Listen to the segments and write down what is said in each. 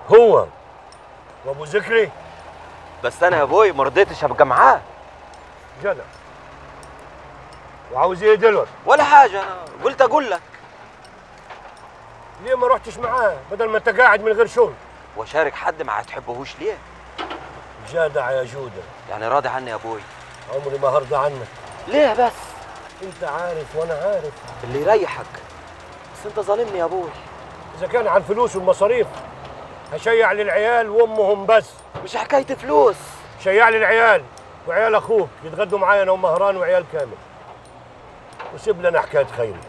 هو وابو ذكري بس انا يا ابوي ما رضيتش ابقى معاه جدع وعاوز ايه دلوقتي ولا حاجه انا قلت اقول لك ليه ما رحتش معاه بدل ما انت قاعد من غير شغل واشارك حد ما هتحبهوش ليه جدع يا جودة يعني راضي عني يا ابوي عمري ما هرضى عنك ليه بس انت عارف وانا عارف اللي يريحك بس انت ظالمني يا ابوي اذا كان عن فلوس والمصاريف هشيع للعيال وامهم بس مش حكايه فلوس شيع لي العيال وعيال اخوك يتغدوا معايا انا ومهران وعيال كامل وسيب لنا حكايه خيري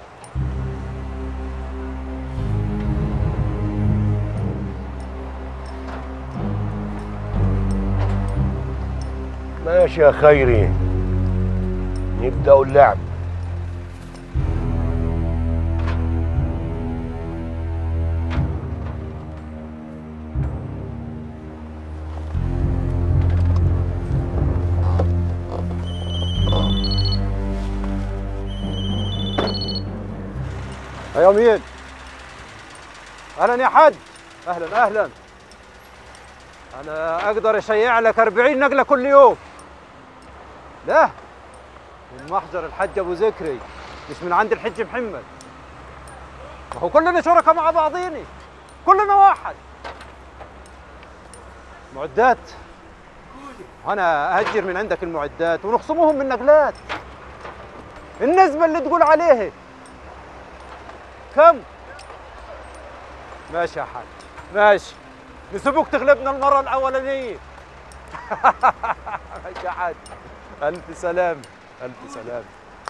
ماشي يا خيري نبدأ اللعب يا مين اهلا يا حاج اهلا اهلا انا اقدر اشيع لك 40 نقله كل يوم لا من محجر الحج ابو ذكري مش من عند الحج محمد ما هو كلنا شركاء مع بعضيني كلنا واحد معدات انا اهجر من عندك المعدات ونخصموهم من نقلات النسبه اللي تقول عليها كم ماشي يا حاج ماشي نسيبوك تغلبنا المرة الأولانية ماشي يا حاج ألف سلام ألف سلام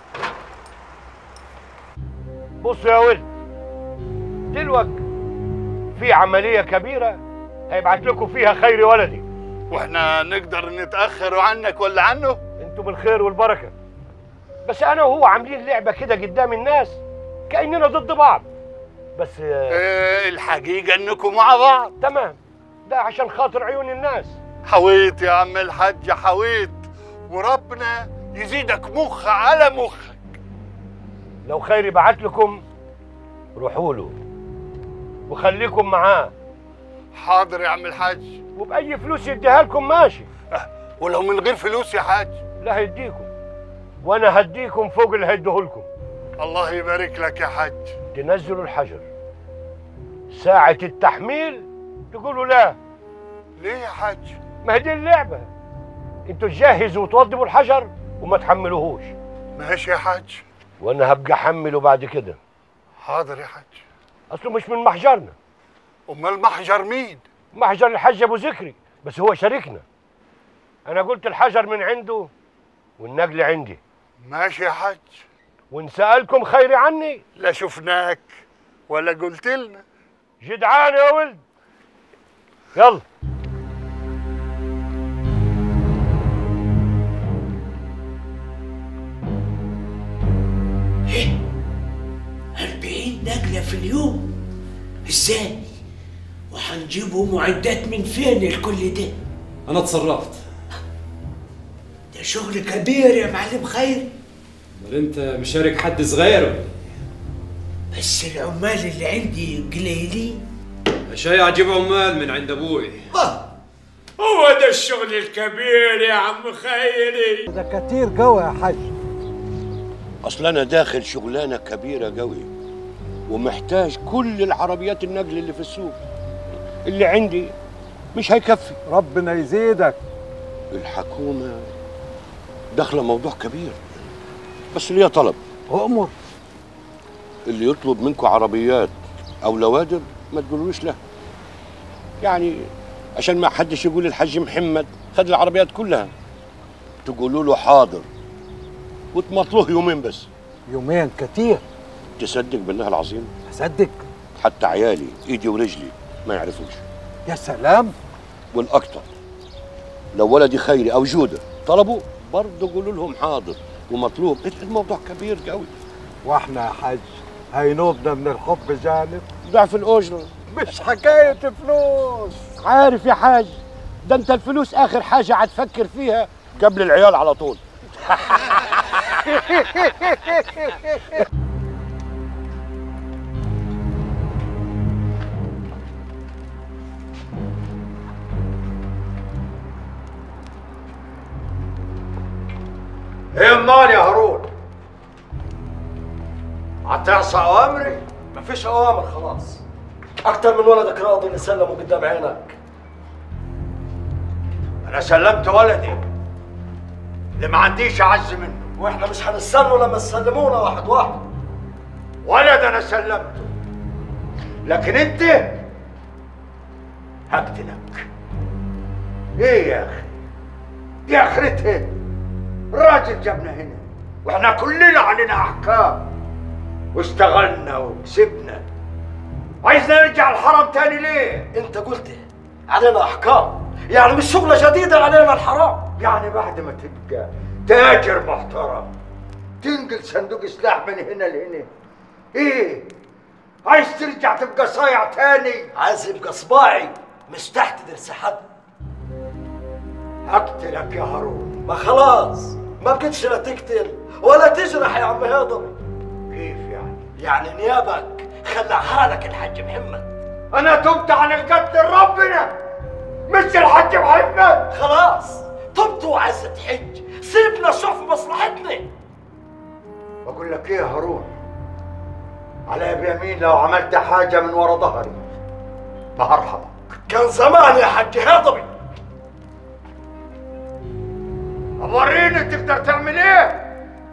بص يا ولد دلوقتي في عملية كبيرة هيبعت لكم فيها خير ولدي واحنا نقدر نتاخر عنك ولا عنه انتوا بالخير والبركة بس انا وهو عاملين لعبة كده قدام الناس كأننا ضد بعض بس آه، إيه الحقيقه انكم مع بعض تمام ده عشان خاطر عيون الناس حويت يا عم الحاج حويت وربنا يزيدك مخ على مخك لو خيري بعت لكم روحوا له وخليكم معاه حاضر يا عم الحاج وبأي فلوس يديها لكم ماشي ولو من غير فلوس يا حاج لا هيديكم وانا هديكم فوق اللي هيديه لكم الله يبارك لك يا حاج تنزلوا الحجر ساعة التحميل تقولوا لا ليه يا حاج ما هي دي اللعبة انتوا تجهزوا وتوضبوا الحجر وما تحملوهوش ماشي يا حاج وانا هبقى احمله بعد كده حاضر يا حاج اصله مش من محجرنا امال محجر مين محجر الحاج ابو ذكري بس هو شريكنا انا قلت الحجر من عنده والنقل عندي ماشي يا حاج وان سالكم خيري عني لا شفناك ولا قلت لنا جدعان يا ولد يلا أربعين نقلة في اليوم ازاي وهنجيبوا معدات من فين الكل ده انا اتصرفت ده شغل كبير يا معلم خير امال انت مشارك حد صغير ولا إيه؟ بس العمال اللي عندي قليلين اشياء اجيب عمال من عند ابوي هو ده الشغل الكبير يا عم خيري ده كتير قوي يا حاج اصل انا داخل شغلانه كبيره قوي ومحتاج كل العربيات النقل اللي في السوق اللي عندي مش هيكفي ربنا يزيدك الحكومه داخله موضوع كبير بس ليا طلب أؤمر اللي يطلب منكم عربيات او لوادر ما تقولوش له يعني عشان ما حدش يقول الحاج محمد خد العربيات كلها تقولوا له حاضر وتمطلوه يومين بس يومين كتير تصدق بالله العظيم أصدق حتى عيالي ايدي ورجلي ما يعرفوش يا سلام والاكتر لو ولدي خيري او جوده طلبوا برضه قولوا لهم حاضر ومطلوب الموضوع كبير قوي واحنا يا حاج هينوبنا من الحب جانب ضعف الاجره مش حكاية فلوس عارف يا حاج ده انت الفلوس اخر حاجه هتفكر فيها قبل العيال على طول هتعصى اوامري مفيش اوامر خلاص اكتر من ولدك راضي نسلمه قدام عينك انا سلمت ولدي اللي ما عنديش اعز منه واحنا مش هنستنوا لما تسلمونا واحد واحد ولد انا سلمته لكن انت هقتلك ايه يا اخي دي اخرتها الراجل جابنا هنا واحنا كلنا علينا احكام واشتغلنا وكسبنا عايزنا نرجع الحرم تاني ليه انت قلت علينا احكام يعني مش شغله جديده علينا الحرام يعني بعد ما تبقى تاجر محترم تنقل صندوق سلاح من هنا لهنا ايه عايز ترجع تبقى صايع تاني عايز يبقى صباعي مش تحت درس حد هقتلك يا هارون ما خلاص ما بقتش لا تقتل ولا تجرح يا عم هضم كيف يعني يعني نيابك خلعها لك الحاج محمد انا تبت عن القتل ربنا مش الحاج محمد خلاص تبت وعايز تحج سيبنا نشوف مصلحتنا بقول لك ايه يا هارون على بيمين لو عملت حاجه من ورا ظهري ما هرحمك كان زمان يا حاج هضمي وريني تقدر تعمل ايه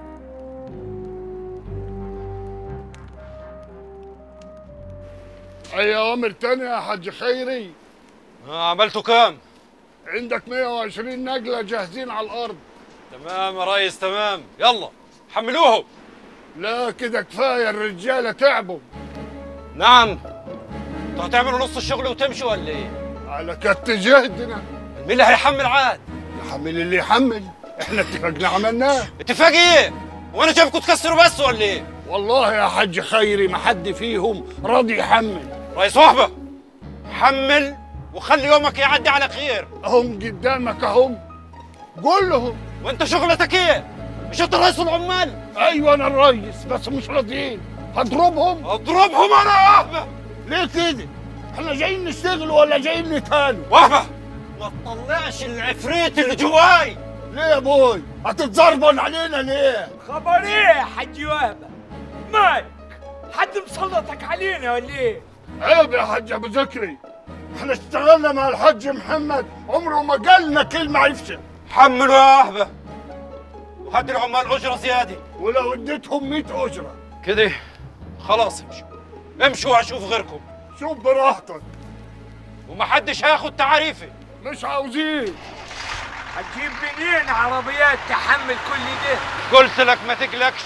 اي اوامر تانية يا حاج خيري آه عملتوا كام؟ عندك 120 نقلة جاهزين على الارض تمام يا ريس تمام يلا حملوهم لا كده كفاية الرجالة تعبوا نعم انتوا هتعملوا نص الشغل وتمشوا ولا ايه؟ على كت جهدنا مين اللي هيحمل عاد؟ يحمل اللي يحمل احنا اتفقنا عملناه اتفاق ايه؟ وانا جايبكم تكسروا بس ولا ايه؟ والله يا حاج خيري ما حد فيهم راضي يحمل رئيس وهبه حمل وخلي يومك يعدي على خير هم قدامك اهم قول لهم وانت شغلتك ايه؟ مش انت رئيس العمال؟ ايوه انا الريس بس مش راضيين هضربهم اضربهم انا يا وهبه ليه كده احنا جايين نشتغل ولا جايين نتهانوا وهبه ما تطلعش العفريت اللي جواي ليه يا ابوي هتتزربن علينا ليه خبر ايه يا حاج وهبه مالك حد مسلطك علينا ولا ايه عيب يا حاج ابو زكري احنا اشتغلنا مع الحاج محمد عمره ما قالنا كلمه عفشه حملوا يا وهبه وهات العمال اجره زياده ولو اديتهم 100 اجره كده خلاص امشوا امشوا واشوف غيركم شوف براحتك ومحدش هياخد تعريفي مش عاوزين هتجيب منين عربيات تحمل كل ده قلت لك ما تقلقش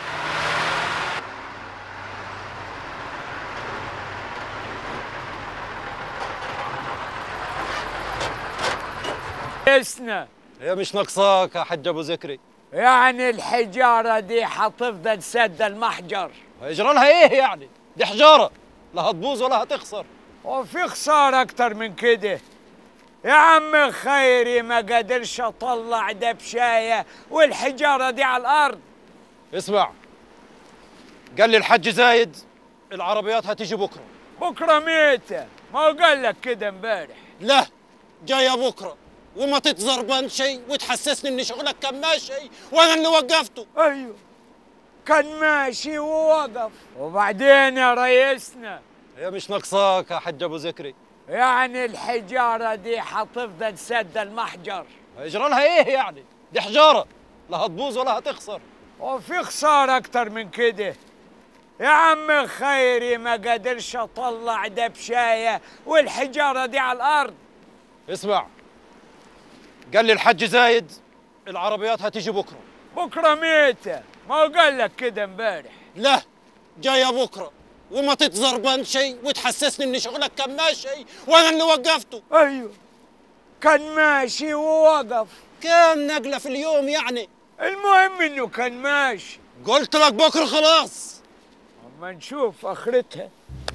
اسنا هي مش ناقصاك يا حاج ابو زكري يعني الحجارة دي حتفضل سد المحجر هيجرى لها ايه يعني دي حجاره لا هتبوظ ولا هتخسر وفي خسارة أكتر من كده يا عم خيري ما قدرش أطلع دبشاية والحجارة دي على الأرض اسمع قال لي الحاج زايد العربيات هتيجي بكره بكرة ميتة ما هو قال لك كده امبارح لا جايه بكره وما تتزربن شيء وتحسسني ان شغلك كان ماشي وانا اللي وقفته أيوه كان ماشي ووقف وبعدين يا ريسنا هي مش ناقصاك يا حاج ابو زكري يعني الحجارة دي حتفضل سد المحجر هيجرى لها ايه يعني دي حجاره لا هتبوظ ولا هتخسر وفي خسارة أكتر من كده يا عم خيري ما قدرش أطلع دبشاية والحجارة دي على الأرض اسمع قال لي الحاج زايد العربيات هتيجي بكره بكرة ميتة ما هو قال لك كده امبارح لا جايه بكره وما تتزربن شيء وتحسسني ان شغلك كان ماشي وانا اللي وقفته أيوه كان ماشي ووقف كام نقله في اليوم يعني المهم إنه كان ماشي قلت لك بكره خلاص أما نشوف آخرتها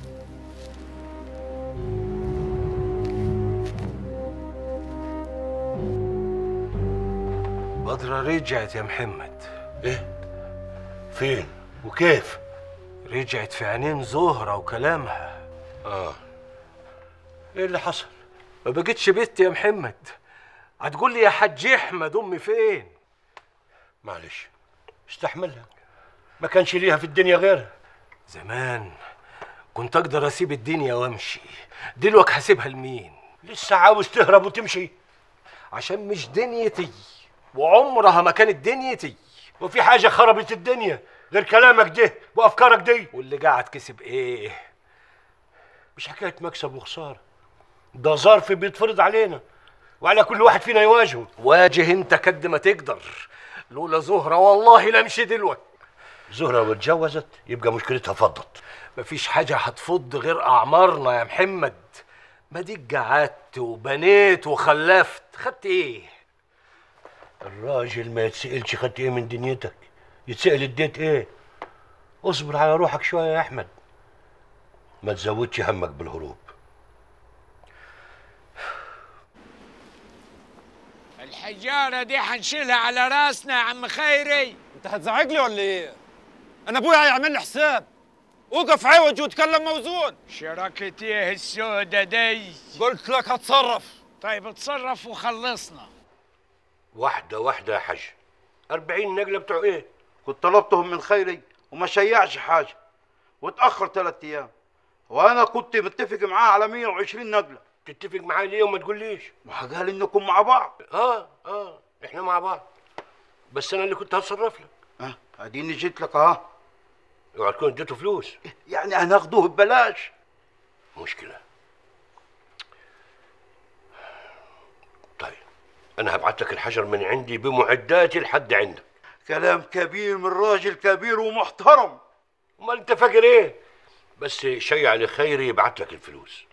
بدرة رجعت يا محمد ايه فين وكيف رجعت في عينين زهرة وكلامها اه ايه اللي حصل؟ ما بقتش بنت يا محمد هتقول لي يا حاج احمد امي فين؟ معلش استحملها ما كانش ليها في الدنيا غيرها زمان كنت اقدر اسيب الدنيا وامشي دلوقتي هسيبها لمين لسه عاوز تهرب وتمشي عشان مش دنيتي وعمرها ما كانت دنيتي وفي حاجه خربت الدنيا غير كلامك ده وافكارك دي واللي قاعد كسب ايه مش حكايه مكسب وخساره ده ظرف بيتفرض علينا وعلى كل واحد فينا يواجهه واجه انت قد ما تقدر لولا زهرة والله لا امشي دلوقتي زهره واتجوزت يبقى مشكلتها فضت مفيش حاجة هتفض غير أعمارنا يا محمد ما ديك قعدت وبنيت وخلفت خدت ايه الراجل ما يتسألش خدت ايه من دنيتك يتسأل اديت ايه اصبر على روحك شويه يا احمد ما تزودش همك بالهروب الحجارة دي حنشيلها على راسنا يا عم خيري انت هتزعج لي ولا ايه انا ابويا هيعمل لي حساب وقف عوج وتكلم موزون شراكة ايه السودة دي قلت لك هتصرف طيب اتصرف وخلصنا واحده واحده يا حاج أربعين نقله بتوع ايه كنت طلبتهم من خيري وما شيعش حاجه واتاخر ثلاث ايام وانا كنت متفق معاه على 120 نقله تتفق معايا ليه وما تقوليش ما قال انكم مع بعض اه اه احنا مع بعض بس انا اللي كنت هتصرف لك اه اديني جيت لك اهو اوعى تكون اديته فلوس يعني هناخدوه ببلاش مشكله طيب انا هبعت لك الحجر من عندي بمعداتي لحد عندك كلام كبير من راجل كبير ومحترم امال انت فاكر ايه بس شيع لخيري يبعت لك الفلوس